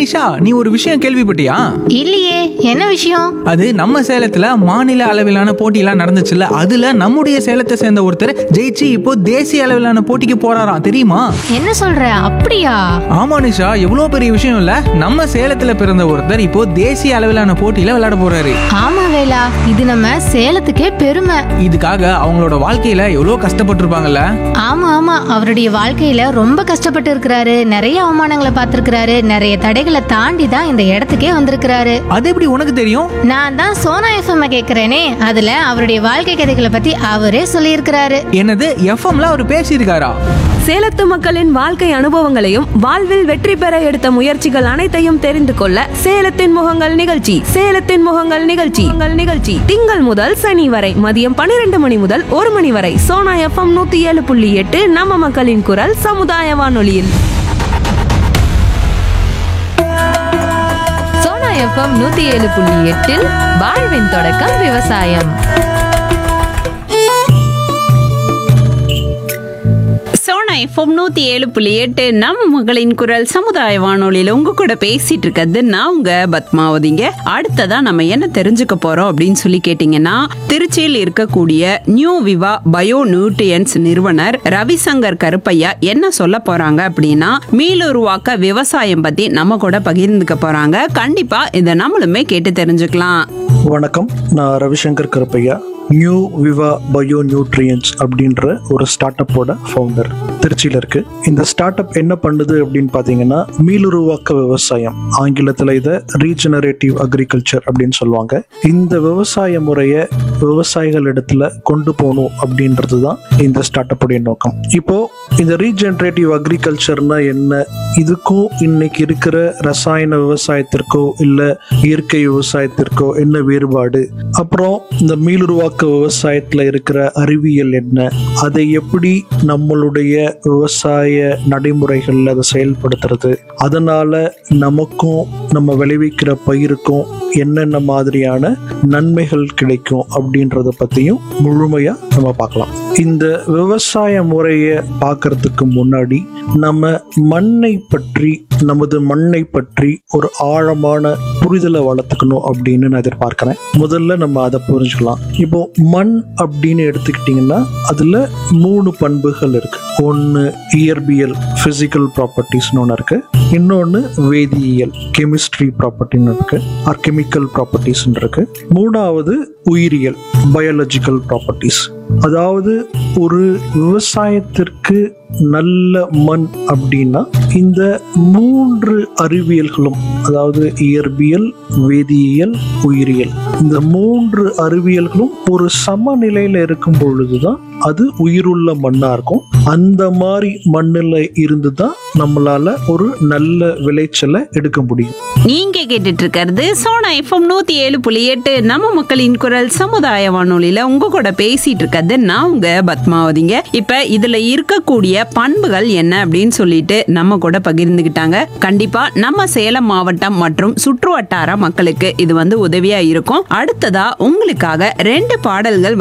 நிஷா நீ ஒரு விஷயம் கேள்விப்பட்டியா இல்லையே என்ன விஷயம் அது நம்ம சேலத்துல மாநில அளவிலான போட்டியெல்லாம் நடந்துச்சுல்ல அதுல நம்முடைய சேலத்தை சேர்ந்த ஒருத்தர் ஜெயிச்சு இப்போ தேசிய அளவிலான போட்டிக்கு போறாராம் தெரியுமா என்ன சொல்ற அப்படியா ஆமா நிஷா எவ்வளோ பெரிய விஷயம் இல்ல நம்ம சேலத்துல பிறந்த ஒருத்தர் இப்போ தேசிய அளவிலான போட்டியில விளையாட போறாரு ஆமா வேலா இது நம்ம சேலத்துக்கே பெருமை இதுக்காக அவங்களோட வாழ்க்கையில எவ்வளோ கஷ்டப்பட்டிருப்பாங்கல்ல ஆமா ஆமா அவருடைய வாழ்க்கையில ரொம்ப கஷ்டப்பட்டு இருக்கிறாரு நிறைய அவமானங்களை பார்த்திருக்கிறாரு நிறைய தடைகளை தாண்டி தான் இந்த இடத்துக்கே வந்திருக்கிறாரு அது எப்படி உனக்கு தெரியும் நான் தான் சோனா எஃப்எம் கேக்குறேனே அதுல அவருடைய வாழ்க்கை கதைகளை பத்தி அவரே சொல்லியிருக்கிறாரு என்னது எஃப்எம்ல அவர் பேசியிருக்காரா சேலத்து மக்களின் வாழ்க்கை அனுபவங்களையும் வாழ்வில் வெற்றி பெற எடுத்த முயற்சிகள் அனைத்தையும் தெரிந்து கொள்ள சேலத்தின் முகங்கள் நிகழ்ச்சி சேலத்தின் முகங்கள் நிகழ்ச்சி உங்கள் நிகழ்ச்சி திங்கள் முதல் சனி வரை மதியம் பன்னிரண்டு மணி முதல் ஒரு மணி வரை சோனா எஃப்எம் நூத்தி ஏழு புள்ளி எட்டு நம்ம மக்களின் குரல் சமுதாய வானொலியில் சோனா எஃப்எம் நூத்தி ஏழு புள்ளி எட்டில் வாழ்வின் தொடக்கம் விவசாயம் சோனா எஃப்எம் நூத்தி ஏழு புள்ளி எட்டு நம்ம மகளின் குரல் சமுதாய வானொலியில உங்க கூட பேசிட்டு இருக்கிறது நான் உங்க பத்மாவதிங்க அடுத்ததா நம்ம என்ன தெரிஞ்சுக்க போறோம் அப்படின்னு சொல்லி கேட்டீங்கன்னா திருச்சியில் இருக்கக்கூடிய நியூ விவா பயோ நியூட்ரியன்ஸ் நிறுவனர் ரவிசங்கர் கருப்பையா என்ன சொல்ல போறாங்க அப்படின்னா மீளுருவாக்க விவசாயம் பத்தி நம்ம கூட பகிர்ந்துக்க போறாங்க கண்டிப்பா இதை நம்மளுமே கேட்டு தெரிஞ்சுக்கலாம் வணக்கம் நான் Ravishankar Karuppaiah new viva bio nutrients அப்படின்ற ஒரு ஸ்டார்ட் அப்போட ஃபவுண்டர் திருச்சியில் இருக்கு இந்த ஸ்டார்ட் அப் என்ன பண்ணுது அப்படின்னு பார்த்தீங்கன்னா மீளுருவாக்க விவசாயம் ஆங்கிலத்தில் இதை ரீஜெனரேட்டிவ் அக்ரிகல்ச்சர் அப்படின்னு சொல்லுவாங்க இந்த விவசாய முறையை விவசாயிகள் இடத்துல கொண்டு போகணும் அப்படின்றது தான் இந்த ஸ்டார்ட் அப்புடைய நோக்கம் இப்போ இந்த ரீஜெனரேட்டிவ் அக்ரிகல்ச்சர்னா என்ன இதுக்கும் இன்னைக்கு இருக்கிற ரசாயன விவசாயத்திற்கோ இல்லை இயற்கை விவசாயத்திற்கோ என்ன வேறுபாடு அப்புறம் இந்த மீளுருவாக்க விவசாயத்தில் இருக்கிற அறிவியல் என்ன அதை எப்படி நம்மளுடைய விவசாய நடைமுறைகளில் அதை செயல்படுத்துறது அதனால நமக்கும் நம்ம விளைவிக்கிற பயிருக்கும் என்னென்ன மாதிரியான நன்மைகள் கிடைக்கும் அப்படின்றத பற்றியும் முழுமையாக நம்ம பார்க்கலாம் இந்த விவசாய முறையை பார்க்கறதுக்கு முன்னாடி நம்ம மண்ணை பற்றி நமது மண்ணை பற்றி ஒரு ஆழமான புரிதலை வளர்த்துக்கணும் அப்படின்னு நான் எதிர்பார்க்கிறேன் முதல்ல நம்ம அதை புரிஞ்சுக்கலாம் இப்போ மண் அப்படின்னு எடுத்துக்கிட்டிங்கன்னா அதில் மூணு பண்புகள் இருக்கு ஒன்று இயற்பியல் ஃபிசிக்கல் ப்ராப்பர்ட்டிஸ்னு ஒன்று இருக்கு இன்னொன்று வேதியியல் கெமிஸ்ட்ரி ப்ராப்பர்ட்டின்னு இருக்கு ஆர் கெமிக்கல் ப்ராப்பர்ட்டிஸ்னு இருக்கு மூணாவது உயிரியல் பயாலஜிக்கல் ப்ராப்பர்ட்டிஸ் அதாவது ஒரு விவசாயத்திற்கு நல்ல மண் அப்படின்னா இந்த மூன்று அறிவியல்களும் அதாவது இயற்பியல் வேதியியல் உயிரியல் இந்த மூன்று அறிவியல்களும் ஒரு சமநிலையில இருக்கும் பொழுதுதான் அது உயிருள்ள மண்ணா இருக்கும் அந்த மாதிரி மண்ணில் இருந்து தான் நம்மளால ஒரு நல்ல விளைச்சலை எடுக்க முடியும் நீங்க கேட்டுட்டு இருக்கிறது சோனா எஃப்எம் நூத்தி ஏழு புள்ளி எட்டு நம்ம மக்களின் குரல் சமுதாய வானொலியில உங்க கூட பேசிட்டு இருக்கிறது நான் உங்க பத்மாவதிங்க இப்ப இதுல இருக்கக்கூடிய பண்புகள் என்ன அப்படின்னு சொல்லிட்டு நம்ம கூட பகிர்ந்துகிட்டாங்க கண்டிப்பா நம்ம சேலம் மாவட்டம் மற்றும் சுற்று வட்டார மக்களுக்கு இது வந்து உதவியா இருக்கும் அடுத்ததா உங்களுக்காக ரெண்டு பாடல்கள்